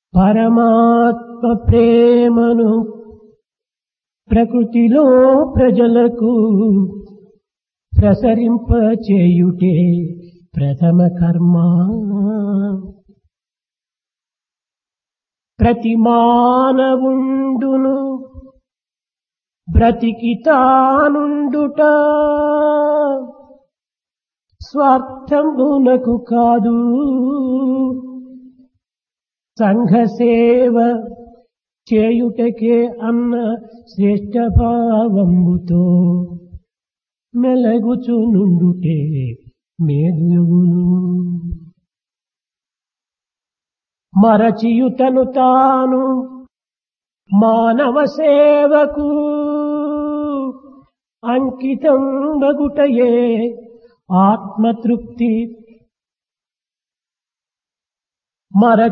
పరమాత్మ ప్రేమను ప్రకృతిలో ప్రజలకు ప్రసరింపచేయుటే ప్రథమ కర్మ ప్రతి మానవుండును బ్రతికి తానుండుట స్వార్థంబునకు కాదు సంఘ సేవ చేయుటకే అన్న శ్రేష్ట భావంబుతో మెలగుచునుండుటే మేలుగును మరచియుతను తాను మానవ సేవకు అంకితం బగుటయే ఆత్మతృప్తి మర